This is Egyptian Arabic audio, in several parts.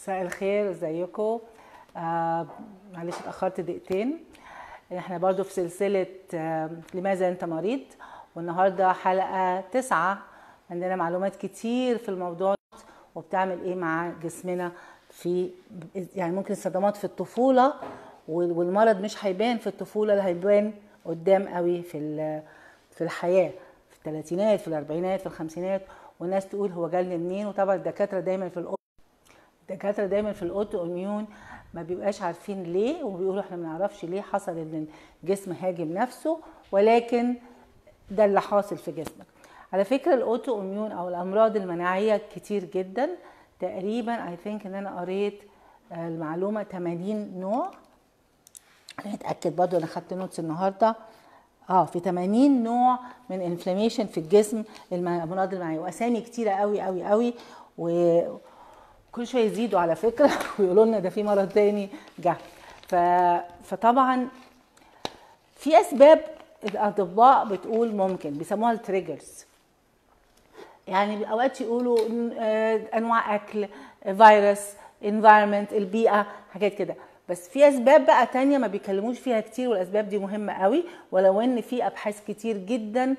مساء الخير ازيكم آه معلش اتاخرت دقيقتين احنا برضو في سلسله آه لماذا انت مريض والنهارده حلقه تسعة عندنا معلومات كتير في الموضوع وبتعمل ايه مع جسمنا في يعني ممكن الصدمات في الطفوله والمرض مش هيبان في الطفوله ده هيبان قدام قوي في في الحياه في الثلاثينات في الاربعينات في الخمسينات والناس تقول هو جالي منين وطبعا الدكاتره دايما في الأوتو الدكاتره دايما في الاوتو اميون ما بيبقاش عارفين ليه وبيقولوا احنا ما نعرفش ليه حصل ان الجسم هاجم نفسه ولكن ده اللي حاصل في جسمك على فكره الاوتو اميون او الامراض المناعيه كتير جدا تقريبا اي ثينك ان انا قريت المعلومه 80 نوع انا اتاكد برضو انا خدت نوتس النهارده اه في 80 نوع من انفلاميشن في الجسم الامراض المناعيه واسامي كتيره قوي قوي قوي وكل شويه يزيدوا على فكره ويقولوا لنا ده في مرض تاني جه ف... فطبعا في اسباب الاطباء بتقول ممكن بيسموها التريجرز يعني اوقات يقولوا انواع اكل فيروس انفايرمنت البيئه حاجات كده بس في اسباب بقى تانية ما بيكلموش فيها كتير والاسباب دي مهمه قوي ولو ان في ابحاث كتير جدا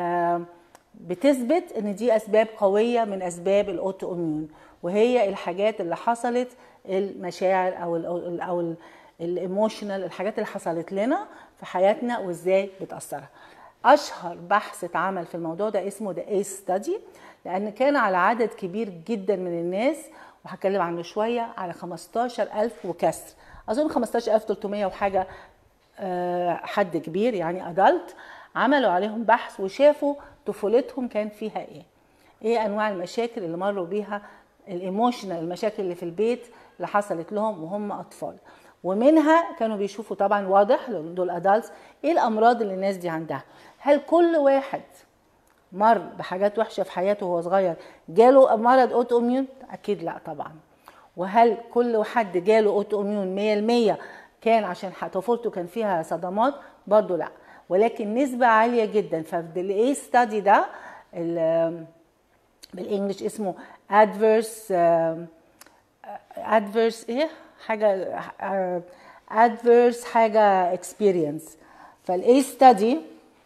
بتثبت ان دي اسباب قويه من اسباب الاوتو اميون وهي الحاجات اللي حصلت المشاعر او ال او الايموشنال الحاجات اللي حصلت لنا في حياتنا وازاي بتاثرها اشهر بحث اتعمل في الموضوع ده اسمه ذا ايس ستادي لان كان على عدد كبير جدا من الناس وهتكلم عنه شويه على 15000 وكسر اظن 15300 وحاجه حد كبير يعني ادلت عملوا عليهم بحث وشافوا طفولتهم كان فيها ايه ايه انواع المشاكل اللي مروا بيها الايموشنال المشاكل اللي في البيت اللي حصلت لهم وهم اطفال ومنها كانوا بيشوفوا طبعا واضح دول ادلتس ايه الامراض اللي الناس دي عندها هل كل واحد مر بحاجات وحشه في حياته وهو صغير جاله مرض اوتو اميون اكيد لا طبعا وهل كل حد جاله اوتو اميون 100% كان عشان طفولته كان فيها صدمات برضه لا ولكن نسبه عاليه جدا ففي الاي ستادي ده بالانجلش اسمه adverse adverse ايه حاجه adverse حاجه experience فالاي ستادي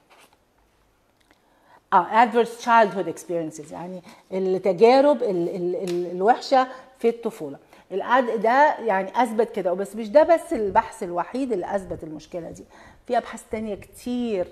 اه adverse childhood experiences يعني التجارب ال ال ال الوحشه في الطفوله الأد ده يعني اثبت كده وبس مش ده بس البحث الوحيد اللي اثبت المشكله دي في ابحاث تانية كتير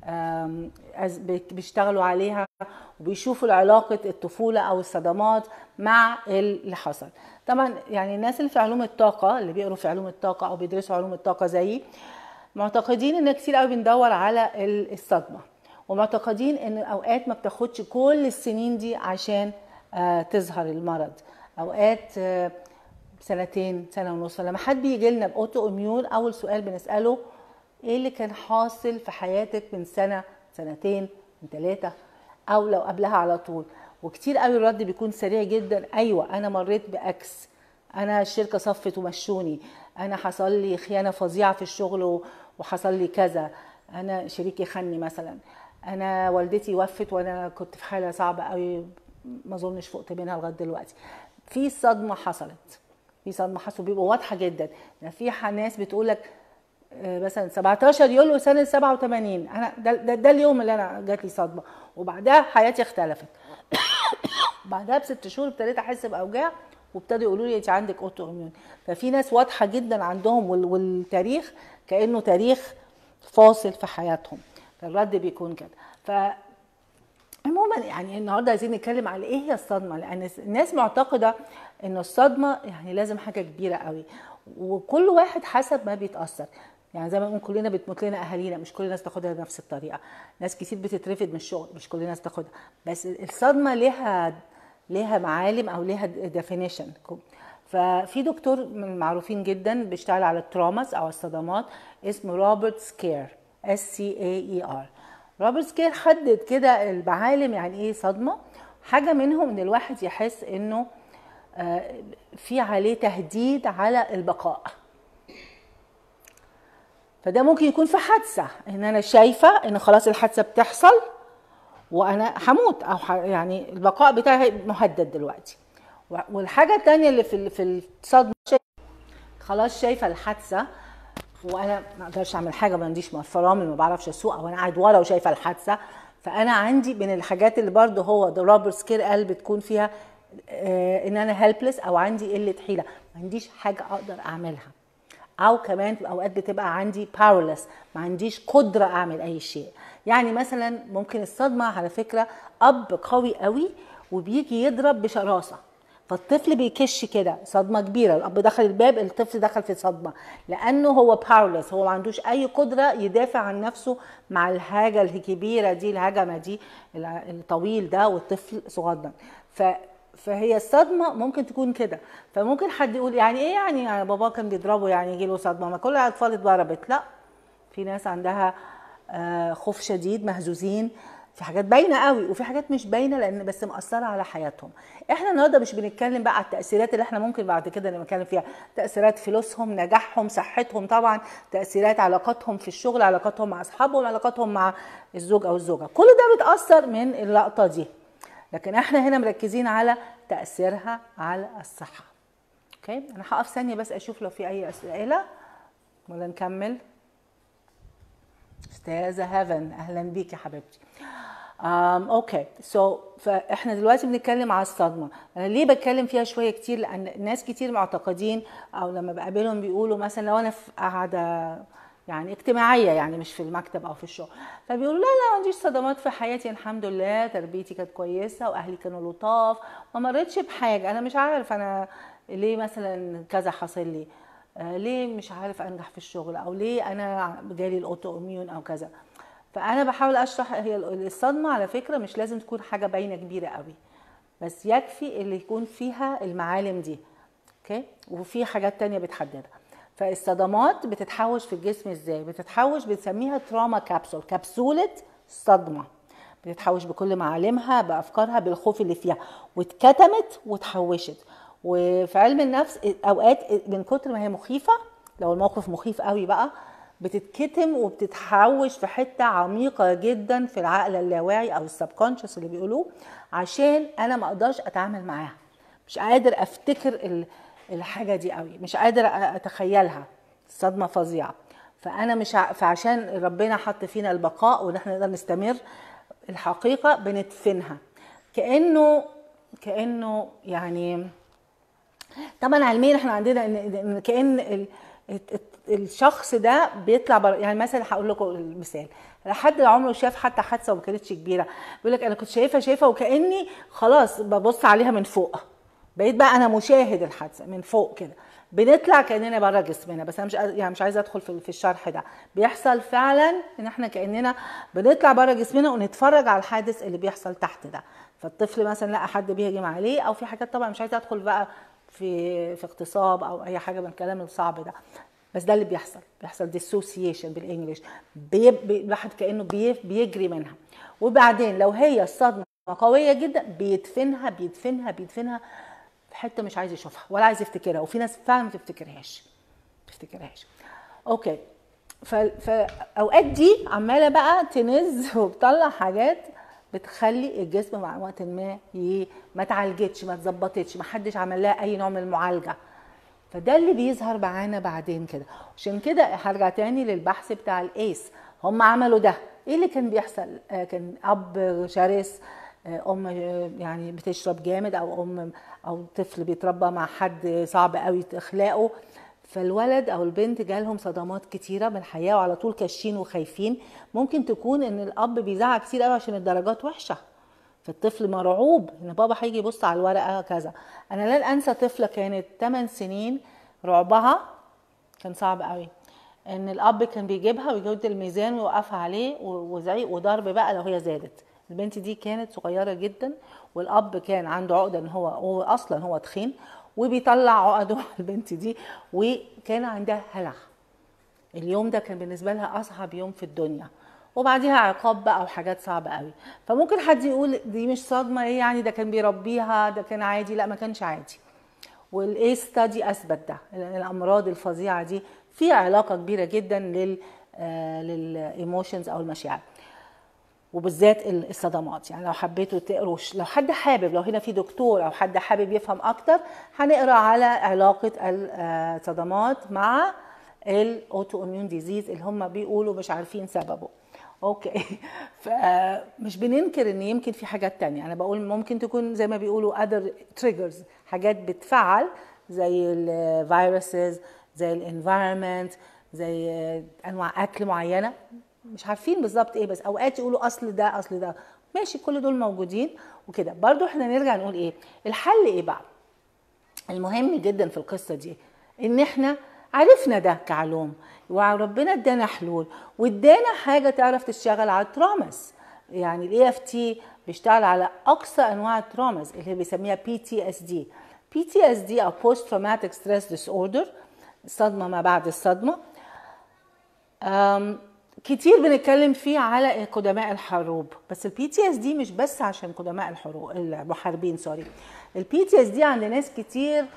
بيشتغلوا عليها وبيشوفوا علاقه الطفوله او الصدمات مع اللي حصل طبعا يعني الناس اللي في علوم الطاقه اللي بيقروا في علوم الطاقه او بيدرسوا علوم الطاقه زيي معتقدين ان كتير قوي بندور على الصدمه ومعتقدين ان اوقات ما بتاخدش كل السنين دي عشان آه تظهر المرض اوقات آه سنتين سنه ونص لما حد بيجي لنا باوتو اميون اول سؤال بنساله ايه اللي كان حاصل في حياتك من سنه سنتين من ثلاثه او لو قبلها على طول وكتير قوي الرد بيكون سريع جدا ايوه انا مريت باكس انا الشركه صفت ومشوني انا حصل لي خيانه فظيعه في الشغل وحصل لي كذا انا شريكي خني مثلا انا والدتي وفت وانا كنت في حاله صعبه قوي ما اظنش فقت منها لغايه دلوقتي في صدمه حصلت في صدمه حصلت بيبقى واضحه جدا يعني في ناس بتقول لك مثلا 17 يوليو سنه 87 انا ده, ده, ده اليوم اللي انا جات لي صدمه وبعدها حياتي اختلفت بعدها بست شهور ابتديت احس باوجاع وابتدوا يقولوا لي انت عندك اوتو اميون ففي ناس واضحه جدا عندهم والتاريخ كانه تاريخ فاصل في حياتهم فالرد بيكون كده ف عموما يعني النهارده عايزين نتكلم على ايه هي الصدمه لان الناس معتقده ان الصدمه يعني لازم حاجه كبيره قوي وكل واحد حسب ما بيتاثر يعني زي ما بنقول كلنا بتموت لنا اهالينا مش كل الناس تاخدها بنفس الطريقه ناس كتير بتترفد من الشغل مش كل الناس تاخدها بس الصدمه ليها ليها معالم او ليها ديفينيشن ففي دكتور من المعروفين جدا بيشتغل على التروماس او الصدمات اسمه روبرت سكير اس سي اي اي ار روبرت سكير حدد كده المعالم يعني ايه صدمه حاجه منهم ان الواحد يحس انه في عليه تهديد على البقاء فده ممكن يكون في حادثه ان انا شايفه ان خلاص الحادثه بتحصل وانا هموت او يعني البقاء بتاعي مهدد دلوقتي والحاجه الثانيه اللي في في الصدمه خلاص شايفه الحادثه وانا ما اقدرش اعمل حاجه ما عنديش فرامل ما بعرفش اسوق او انا قاعد ورا وشايفه الحادثه فانا عندي من الحاجات اللي برضو هو ده روبرت سكير قال بتكون فيها آه ان انا هيلبلس او عندي قله حيله ما عنديش حاجه اقدر اعملها او كمان في اوقات بتبقى عندي باورلس ما عنديش قدره اعمل اي شيء يعني مثلا ممكن الصدمه على فكره اب قوي قوي وبيجي يضرب بشراسه فالطفل بيكش كده صدمه كبيره الاب دخل الباب الطفل دخل في صدمه لانه هو باورلس هو ما عندوش اي قدره يدافع عن نفسه مع الحاجه الكبيره دي الهجمه دي الطويل ده والطفل صغنن ف فهي الصدمه ممكن تكون كده فممكن حد يقول يعني ايه يعني, يعني بابا كان بيضربه يعني يجي له صدمه ما كل الاطفال اتضربت لا في ناس عندها خوف شديد مهزوزين في حاجات باينه قوي وفي حاجات مش باينه لان بس مأثره على حياتهم احنا النهارده مش بنتكلم بقى على التاثيرات اللي احنا ممكن بعد كده نتكلم فيها تاثيرات فلوسهم نجاحهم صحتهم طبعا تاثيرات علاقاتهم في الشغل علاقاتهم مع اصحابهم علاقاتهم مع الزوج او الزوجه كل ده بيتاثر من اللقطه دي لكن احنا هنا مركزين على تاثيرها على الصحه اوكي انا هقف ثانيه بس اشوف لو في اي اسئله ولا نكمل استاذه هيفن اهلا بيك يا حبيبتي um, اوكي سو so, فاحنا دلوقتي بنتكلم على الصدمه انا ليه بتكلم فيها شويه كتير لان ناس كتير معتقدين او لما بقابلهم بيقولوا مثلا لو انا في قاعده يعني اجتماعيه يعني مش في المكتب او في الشغل فبيقولوا لا لا ما عنديش صدمات في حياتي الحمد لله تربيتي كانت كويسه واهلي كانوا لطاف ما مريتش بحاجه انا مش عارف انا ليه مثلا كذا حصل لي آه ليه مش عارف انجح في الشغل او ليه انا جالي الاوتو اميون او كذا فانا بحاول اشرح هي الصدمه على فكره مش لازم تكون حاجه باينه كبيره قوي بس يكفي اللي يكون فيها المعالم دي اوكي وفي حاجات تانية بتحددها فالصدمات بتتحوش في الجسم ازاي بتتحوش بنسميها تراما كابسول كبسوله صدمه بتتحوش بكل معالمها بافكارها بالخوف اللي فيها واتكتمت واتحوشت وفي علم النفس اوقات من كتر ما هي مخيفه لو الموقف مخيف قوي بقى بتتكتم وبتتحوش في حته عميقه جدا في العقل اللاواعي او السبكونشس اللي بيقولوه عشان انا ما اقدرش اتعامل معاها مش قادر افتكر الحاجه دي قوي مش قادر اتخيلها صدمه فظيعه فانا مش ع... فعشان ربنا حط فينا البقاء وان احنا نقدر نستمر الحقيقه بندفنها كانه كانه يعني طبعا علميا احنا عندنا ان كان ال... الشخص ده بيطلع بر... يعني مثلا هقول لكم المثال حد عمره شاف حتى حادثه وما كانتش كبيره بيقول لك انا كنت شايفها شايفها وكاني خلاص ببص عليها من فوق بقيت بقى انا مشاهد الحادثه من فوق كده بنطلع كاننا بره جسمنا بس انا مش يعني مش عايزه ادخل في الشرح ده بيحصل فعلا ان احنا كاننا بنطلع بره جسمنا ونتفرج على الحادث اللي بيحصل تحت ده فالطفل مثلا لقى حد بيهجم عليه او في حاجات طبعا مش عايزه ادخل بقى في في اغتصاب او اي حاجه من الكلام الصعب ده بس ده اللي بيحصل بيحصل ديسوسيشن بالانجلش الواحد كانه بيجري منها وبعدين لو هي الصدمه قويه جدا بيدفنها بيدفنها بيدفنها في حته مش عايز يشوفها ولا عايز يفتكرها وفي ناس فعلا ما تفتكرهاش ما تفتكرهاش اوكي فاوقات دي عماله بقى تنز وبتطلع حاجات بتخلي الجسم مع وقت ما ما تعالجتش ما اتظبطتش ما حدش عمل لها اي نوع من المعالجه فده اللي بيظهر معانا بعدين كده عشان كده هرجع تاني للبحث بتاع الايس هم عملوا ده ايه اللي كان بيحصل آه كان اب شرس آه ام يعني بتشرب جامد او ام او طفل بيتربى مع حد صعب قوي اخلاقه فالولد او البنت جالهم صدمات كتيره من الحياه وعلى طول كاشين وخايفين ممكن تكون ان الاب بيزعق كتير قوي عشان الدرجات وحشه فالطفل مرعوب ان بابا هيجي يبص على الورقه كذا انا لن انسى طفله كانت 8 سنين رعبها كان صعب قوي ان الاب كان بيجيبها ويجود الميزان ويوقفها عليه وزعيق وضرب بقى لو هي زادت البنت دي كانت صغيره جدا والاب كان عنده عقده ان هو هو اصلا هو تخين وبيطلع عقده على البنت دي وكان عندها هلع اليوم ده كان بالنسبه لها اصعب يوم في الدنيا وبعديها عقاب بقى وحاجات صعبه قوي فممكن حد يقول دي مش صدمه ايه يعني ده كان بيربيها ده كان عادي لا ما كانش عادي والاي ستادي اثبت ده الامراض الفظيعه دي في علاقه كبيره جدا لل للايموشنز او المشاعر وبالذات الصدمات يعني لو حبيتوا تقروا لو حد حابب لو هنا في دكتور او حد حابب يفهم اكتر هنقرا على علاقه الصدمات مع الاوتو اميون ديزيز اللي هم بيقولوا مش عارفين سببه اوكي فمش بننكر ان يمكن في حاجات تانية انا بقول ممكن تكون زي ما بيقولوا other triggers حاجات بتفعل زي الفيروسز زي الانفايرمنت زي انواع اكل معينه مش عارفين بالظبط ايه بس اوقات يقولوا اصل ده اصل ده ماشي كل دول موجودين وكده برضو احنا نرجع نقول ايه الحل ايه بقى المهم جدا في القصه دي ان احنا عرفنا ده كعلوم وربنا ادانا حلول وادانا حاجه تعرف تشتغل على الترامس يعني الاي اف تي بيشتغل على اقصى انواع الترامز اللي هي بيسميها بي تي اس دي بي تي اس دي او بوست تروماتيك ستريس ديس اوردر صدمه ما بعد الصدمه كتير بنتكلم فيه على قدماء الحروب بس البي تي اس دي مش بس عشان قدماء الحروب المحاربين سوري البي تي اس دي عند ناس كتير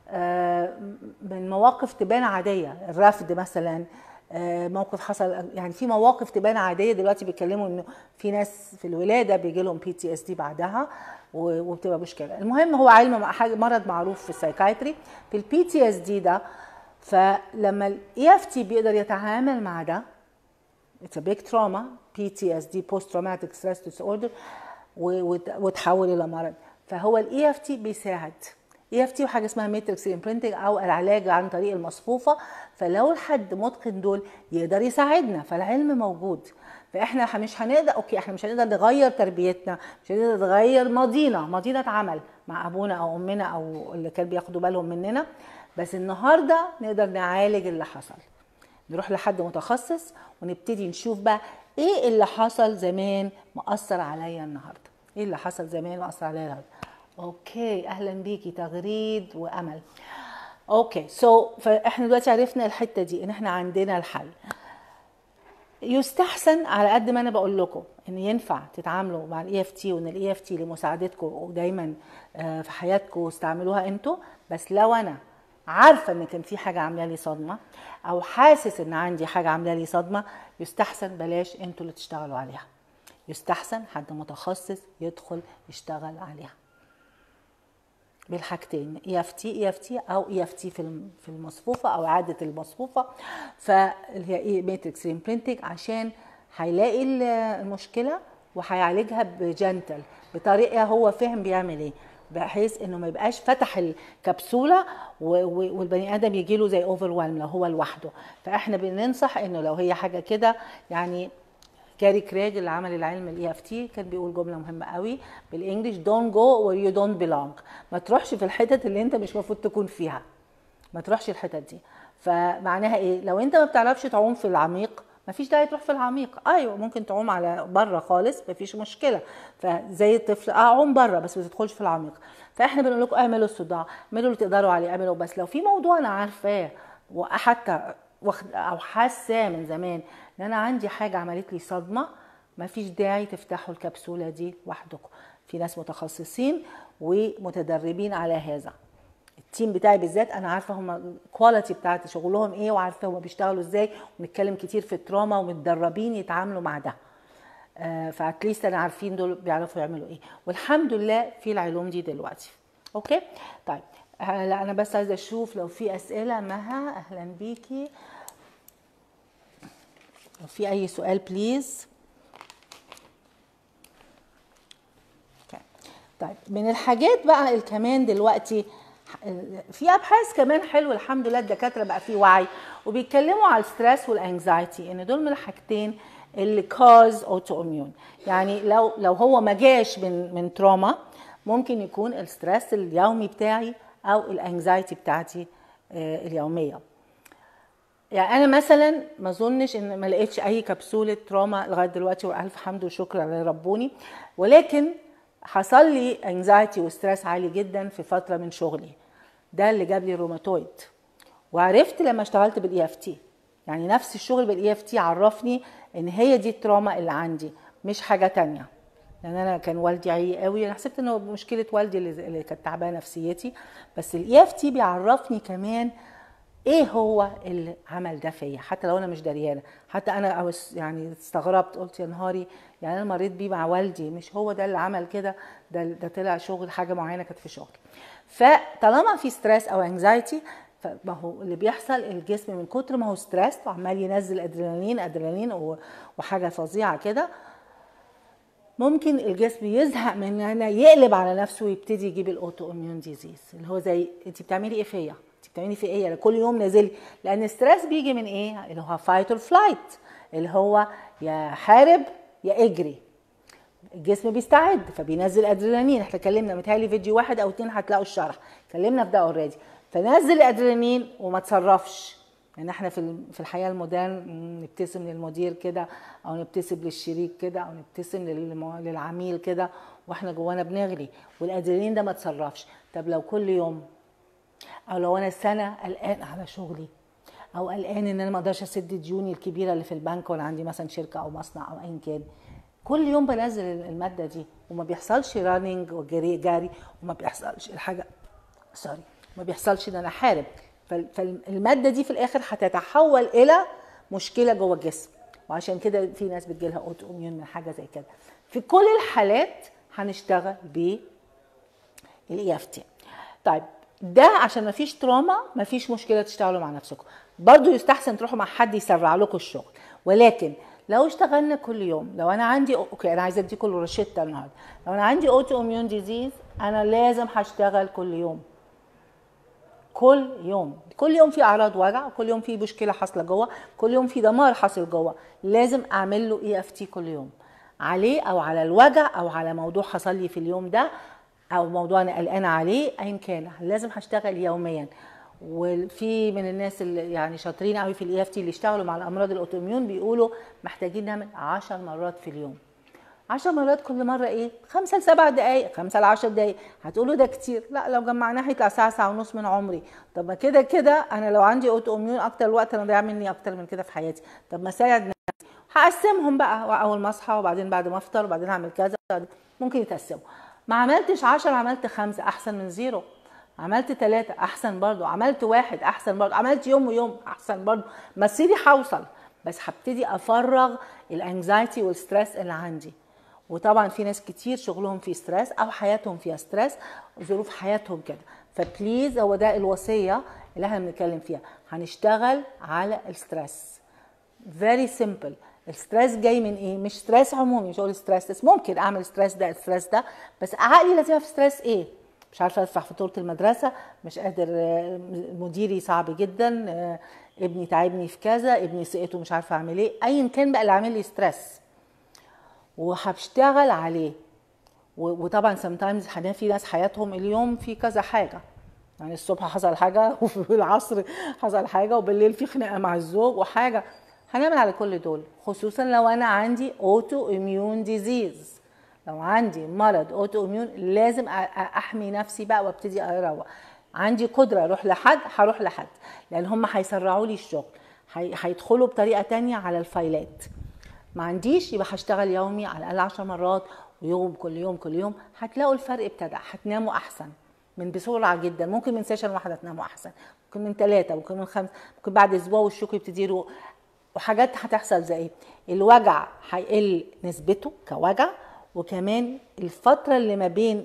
من مواقف تبان عاديه الرفض مثلا موقف حصل يعني في مواقف تبان عاديه دلوقتي بيتكلموا انه في ناس في الولاده بيجي لهم بي تي اس دي بعدها وبتبقى مشكله المهم هو علم مرض معروف في السايكايتري في البي تي اس دي ده فلما الاي اف تي بيقدر يتعامل مع ده اتس ا بيج تروما بي تي اس دي بوست تروماتيك ستريس ديس اوردر وتحول الى مرض فهو الاي اف تي بيساعد اي اف تي وحاجه اسمها ماتريكس امبرنتنج او العلاج عن طريق المصفوفه فلو الحد متقن دول يقدر يساعدنا فالعلم موجود فاحنا مش هنقدر اوكي احنا مش هنقدر نغير تربيتنا مش هنقدر نغير ماضينا ماضينا اتعمل مع ابونا او امنا او اللي كان بياخدوا بالهم مننا بس النهارده نقدر نعالج اللي حصل نروح لحد متخصص ونبتدي نشوف بقى ايه اللي حصل زمان مأثر عليا النهارده ايه اللي حصل زمان مأثر عليا النهارده اوكي اهلا بيكي تغريد وامل اوكي سو so, فاحنا دلوقتي عرفنا الحته دي ان احنا عندنا الحل يستحسن على قد ما انا بقول لكم ان ينفع تتعاملوا مع الاي اف تي وان الاي اف تي لمساعدتكم ودايما في حياتكم استعملوها انتوا بس لو انا عارفه ان كان في حاجه عامله لي صدمه او حاسس ان عندي حاجه عامله لي صدمه يستحسن بلاش انتوا اللي تشتغلوا عليها يستحسن حد متخصص يدخل يشتغل عليها بالحاجتين اي اف تي اي اف تي او اي اف تي في في المصفوفه او اعاده المصفوفه فاللي هي ايه ماتريكس امبرنتنج عشان هيلاقي المشكله وهيعالجها بجنتل بطريقه هو فاهم بيعمل ايه بحيث انه ما يبقاش فتح الكبسوله والبني ادم يجي له زي اوفر لو هو لوحده فاحنا بننصح انه لو هي حاجه كده يعني كاري كريج اللي عمل العلم الاي اف تي كان بيقول جمله مهمه قوي بالانجلش دونت جو وير يو دونت بيلونج ما تروحش في الحتت اللي انت مش المفروض تكون فيها ما تروحش الحتت دي فمعناها ايه لو انت ما بتعرفش تعوم في العميق ما فيش داعي تروح في العميق ايوه ممكن تعوم على بره خالص ما فيش مشكله فزي الطفل اه عوم بره بس ما تدخلش في العميق فاحنا بنقول لكم اعملوا الصداع اعملوا اللي تقدروا عليه اعملوا بس لو في موضوع انا عارفاه وحتى او حاساه من زمان ان انا عندي حاجه عملت لي صدمه ما فيش داعي تفتحوا الكبسوله دي وحدكم في ناس متخصصين ومتدربين على هذا التيم بتاعي بالذات انا عارفه هم الكواليتي بتاعت شغلهم ايه وعارفه هم بيشتغلوا ازاي ونتكلم كتير في التراما ومتدربين يتعاملوا مع ده آه فاتليست انا عارفين دول بيعرفوا يعملوا ايه والحمد لله في العلوم دي دلوقتي اوكي طيب لا انا بس عايزه اشوف لو في اسئله مها اهلا بيكي لو في اي سؤال بليز طيب من الحاجات بقى الكمان دلوقتي في ابحاث كمان حلوه الحمد لله الدكاتره بقى في وعي وبيتكلموا على الستريس والانكزايتي ان دول من الحاجتين اللي كاز اوتو اميون يعني لو لو هو ما جاش من من تروما ممكن يكون الستريس اليومي بتاعي او الانكزايتي بتاعتي اليوميه يعني انا مثلا ما اظنش ان ما لقيتش اي كبسوله تروما لغايه دلوقتي والف حمد وشكر على ربوني ولكن حصل لي انكزايتي وستريس عالي جدا في فتره من شغلي ده اللي جاب لي روماتويد وعرفت لما اشتغلت بالاي اف تي يعني نفس الشغل بالاي اف تي عرفني ان هي دي التراما اللي عندي مش حاجه تانية لان انا كان والدي عي قوي انا حسبت انه مشكله والدي اللي كانت تعبانه نفسيتي بس الاي اف تي بيعرفني كمان ايه هو اللي عمل ده فيا حتى لو انا مش دريانه حتى انا يعني استغربت قلت يا نهاري يعني انا مريت بيه مع والدي مش هو ده اللي عمل كده ده ده طلع شغل حاجه معينه كانت في شغل فطالما في ستريس او انكزايتي فما هو اللي بيحصل الجسم من كتر ما هو ستريس وعمال ينزل ادرينالين ادرينالين وحاجه فظيعه كده ممكن الجسم يزهق من ان يقلب على نفسه ويبتدي يجيب الاوتو اميون ديزيز اللي هو زي انت بتعملي ايه فيا انت بتعملي في ايه كل يوم نازلي لان الستريس بيجي من ايه اللي هو فايت اور فلايت اللي هو يا حارب يا اجري الجسم بيستعد فبينزل ادرينالين احنا اتكلمنا متهيألي فيديو واحد او اتنين هتلاقوا الشرح اتكلمنا في ده اوريدي فنزل الادرينالين وما تصرفش يعني احنا في في الحياه المودرن نبتسم للمدير كده او نبتسم للشريك كده او نبتسم للعميل كده واحنا جوانا بنغلي والادرينالين ده ما تصرفش طب لو كل يوم او لو انا السنه قلقان على شغلي او قلقان ان انا ما اقدرش اسد ديوني الكبيره اللي في البنك ولا عندي مثلا شركه او مصنع او ايا كان كل يوم بنزل الماده دي وما بيحصلش رانينج وجري جاري وما بيحصلش الحاجه سوري ما بيحصلش ان انا حارب فالماده دي في الاخر هتتحول الى مشكله جوه الجسم وعشان كده في ناس بتجيلها اوتو اميون من حاجه زي كده في كل الحالات هنشتغل ب الاي اف تي طيب ده عشان ما فيش تروما ما فيش مشكله تشتغلوا مع نفسكم برضو يستحسن تروحوا مع حد يسرع لكم الشغل ولكن لو اشتغلنا كل يوم لو انا عندي اوكي انا عايزه اديكم روشته النهارده لو انا عندي اوتو اميون ديزيز انا لازم هشتغل كل يوم كل يوم كل يوم في اعراض وجع كل يوم في مشكله حاصله جوه كل يوم في دمار حاصل جوه لازم اعمل له اي اف تي كل يوم عليه او على الوجع او على موضوع حصل لي في اليوم ده او موضوع انا قلقانه عليه ايا كان لازم هشتغل يوميا وفي من الناس اللي يعني شاطرين قوي في الاي اف تي اللي اشتغلوا مع الامراض الاوتوميون بيقولوا محتاجين نعمل 10 مرات في اليوم 10 مرات كل مره ايه خمسة لسبع دقائق خمسة لعشر دقائق هتقولوا ده كتير لا لو جمعناه هيطلع ساعه ساعه ونص من عمري طب ما كده كده انا لو عندي اوتو اميون اكتر وقت انا ضيع مني اكتر من كده في حياتي طب ما اساعد نفسي هقسمهم بقى اول ما اصحى وبعدين بعد ما افطر وبعدين اعمل كذا ممكن يتقسموا ما عملتش 10 عملت خمسة احسن من زيرو عملت ثلاثة أحسن برضو عملت واحد أحسن برضو عملت يوم ويوم أحسن برضو مسيري هوصل بس هبتدي أفرغ الانكزايتي والستريس اللي عندي وطبعا في ناس كتير شغلهم فيه ستريس او حياتهم فيها ستريس ظروف حياتهم كده فبليز هو ده الوصيه اللي احنا بنتكلم فيها هنشتغل على الستريس فيري سيمبل الستريس جاي من ايه مش ستريس عمومي مش هقول ستريس ممكن اعمل ستريس ده ستريس ده بس عقلي لازم في ستريس ايه مش عارفه ادفع فاتوره المدرسه مش قادر مديري صعب جدا ابني تعبني في كذا ابني سقطه مش عارفه اعمل ايه ايا كان بقى اللي عامل لي ستريس وهشتغل عليه وطبعا سم تايمز في ناس حياتهم اليوم في كذا حاجه يعني الصبح حصل حاجه وفي العصر حصل حاجه وبالليل في خناقه مع الزوج وحاجه هنعمل على كل دول خصوصا لو انا عندي اوتو اميون ديزيز لو عندي مرض اوتو اميون لازم احمي نفسي بقى وابتدي اروق عندي قدره اروح لحد هروح لحد لان هم هيسرعوا لي الشغل هيدخلوا بطريقه تانية على الفايلات ما عنديش يبقى هشتغل يومي على الاقل 10 مرات ويوم كل يوم كل يوم هتلاقوا الفرق ابتدى هتناموا احسن من بسرعه جدا ممكن من سيشن واحده تناموا احسن ممكن من ثلاثه ممكن من خمسه ممكن بعد اسبوع والشوك يبتدي يروق وحاجات هتحصل زي ايه الوجع هيقل نسبته كوجع وكمان الفتره اللي ما بين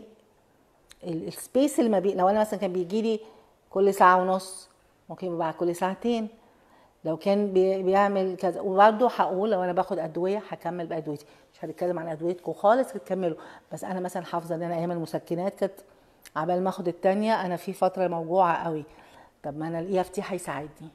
السبيس اللي ما بين لو انا مثلا كان بيجي لي كل ساعه ونص ممكن يبقى كل ساعتين لو كان بيعمل كذا وبرده هقول لو انا باخد ادويه هكمل بادويتي مش هنتكلم عن ادويتكم خالص تكملوا بس انا مثلا حافظه ان انا ايام المسكنات كانت عبال ما اخد الثانيه انا في فتره موجوعه قوي طب ما انا الاي اف تي هيساعدني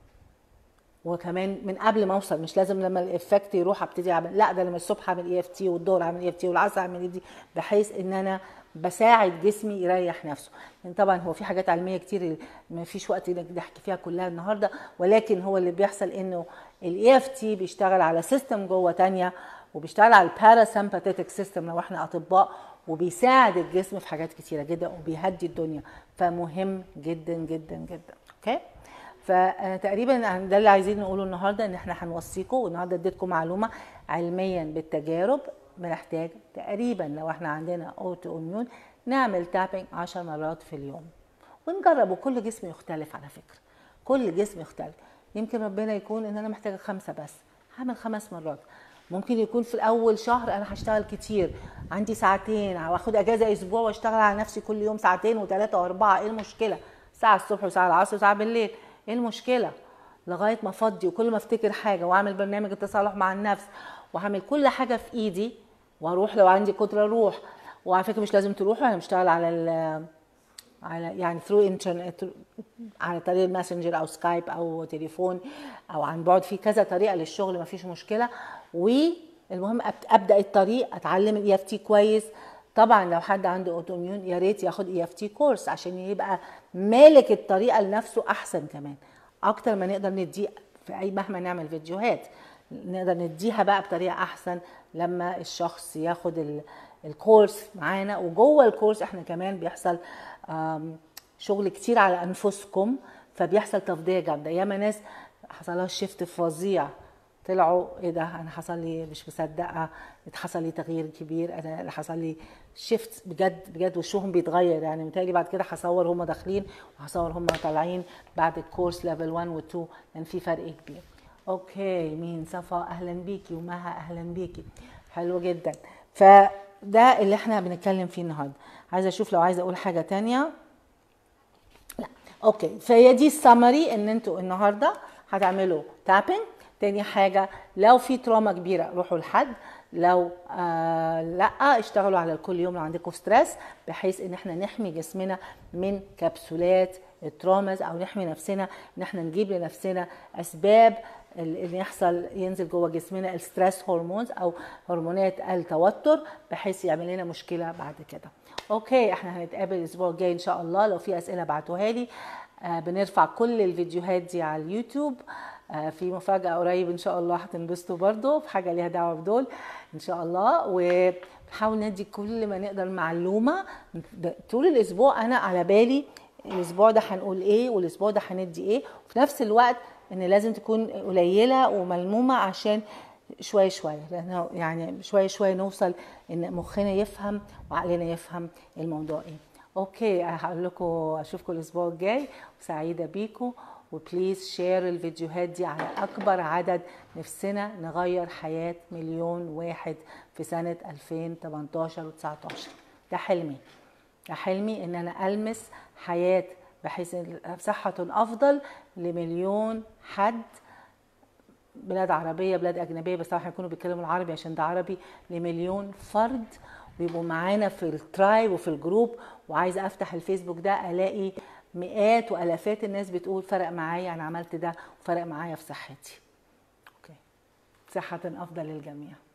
وكمان من قبل ما اوصل مش لازم لما الافكت يروح ابتدي اعمل لا ده لما الصبح اعمل اي اف تي والظهر اعمل اي اف تي والعصر اعمل اي اف تي بحيث ان انا بساعد جسمي يريح نفسه لان طبعا هو في حاجات علميه كتير ما فيش وقت نحكي فيها كلها النهارده ولكن هو اللي بيحصل انه الاي اف تي بيشتغل على سيستم جوه تانية وبيشتغل على الباراسمباتيك سيستم لو احنا اطباء وبيساعد الجسم في حاجات كتيره جدا وبيهدي الدنيا فمهم جدا جدا جدا اوكي فتقريبا ده اللي عايزين نقوله النهارده ان احنا هنوصيكم والنهارده اديتكم معلومه علميا بالتجارب بنحتاج تقريبا لو احنا عندنا اوتو اميون نعمل تابنج 10 مرات في اليوم ونجرب وكل جسم يختلف على فكره كل جسم يختلف يمكن ربنا يكون ان انا محتاجه خمسه بس هعمل خمس مرات ممكن يكون في الاول شهر انا هشتغل كتير عندي ساعتين واخد اجازه اسبوع واشتغل على نفسي كل يوم ساعتين وثلاثه واربعه ايه المشكله ساعه الصبح وساعه العصر وساعه بالليل ايه المشكله لغايه ما افضي وكل ما افتكر حاجه واعمل برنامج التصالح مع النفس واعمل كل حاجه في ايدي واروح لو عندي قدره اروح وعلى فكره مش لازم تروحوا انا بشتغل على ال على يعني ثرو انترنت على طريق الماسنجر او سكايب او تليفون او عن بعد في كذا طريقه للشغل ما فيش مشكله والمهم ابدا الطريق اتعلم الاي اف تي كويس طبعا لو حد عنده اوتوميون يا ريت ياخد اي اف تي كورس عشان يبقى مالك الطريقه لنفسه احسن كمان اكتر ما نقدر نديه في اي مهما نعمل فيديوهات نقدر نديها بقى بطريقه احسن لما الشخص ياخد الكورس معانا وجوه الكورس احنا كمان بيحصل شغل كتير على انفسكم فبيحصل تفضيه جامده ياما ناس حصل لها شيفت فظيع طلعوا ايه ده انا حصل لي مش مصدقه حصل لي تغيير كبير انا اللي حصل لي شيفت بجد بجد وشهم بيتغير يعني متهيألي بعد كده هصور هم داخلين وهصور هم طالعين بعد الكورس ليفل 1 و 2 لان في فرق كبير اوكي مين صفا اهلا بيكي ومها اهلا بيكي حلو جدا فده اللي احنا بنتكلم فيه النهارده عايزه اشوف لو عايزه اقول حاجه تانية لا اوكي فهي دي السمري ان انتوا النهارده هتعملوا تابنج تاني حاجة لو في تروما كبيرة روحوا لحد لو آه لا اشتغلوا على كل يوم لو عندكم ستريس بحيث ان احنا نحمي جسمنا من كبسولات التروماز او نحمي نفسنا ان احنا نجيب لنفسنا اسباب اللي يحصل ينزل جوه جسمنا الستريس هرمونز او هرمونات التوتر بحيث يعمل لنا مشكله بعد كده اوكي احنا هنتقابل الاسبوع الجاي ان شاء الله لو في اسئله ابعتوها لي آه بنرفع كل الفيديوهات دي على اليوتيوب آه في مفاجاه قريب ان شاء الله هتنبسطوا برضو في حاجه ليها دعوه بدول ان شاء الله ونحاول ندي كل ما نقدر معلومه طول الاسبوع انا على بالي الاسبوع ده هنقول ايه والاسبوع ده هندي ايه وفي نفس الوقت ان لازم تكون قليله وملمومه عشان شويه شويه لانه يعني شويه شويه نوصل ان مخنا يفهم وعقلنا يفهم الموضوع ايه اوكي هقول لكم اشوفكم الاسبوع الجاي وسعيده بيكم وبليز شير الفيديوهات دي على اكبر عدد نفسنا نغير حياه مليون واحد في سنه 2018 و19 ده حلمي ده حلمي ان انا المس حياه بحيث صحة أفضل لمليون حد بلاد عربية بلاد أجنبية بس طبعا هيكونوا بيتكلموا العربي عشان ده عربي لمليون فرد ويبقوا معانا في الترايب وفي الجروب وعايزة أفتح الفيسبوك ده ألاقي مئات وألافات الناس بتقول فرق معايا أنا عملت ده وفرق معايا في صحتي أوكي صحة أفضل للجميع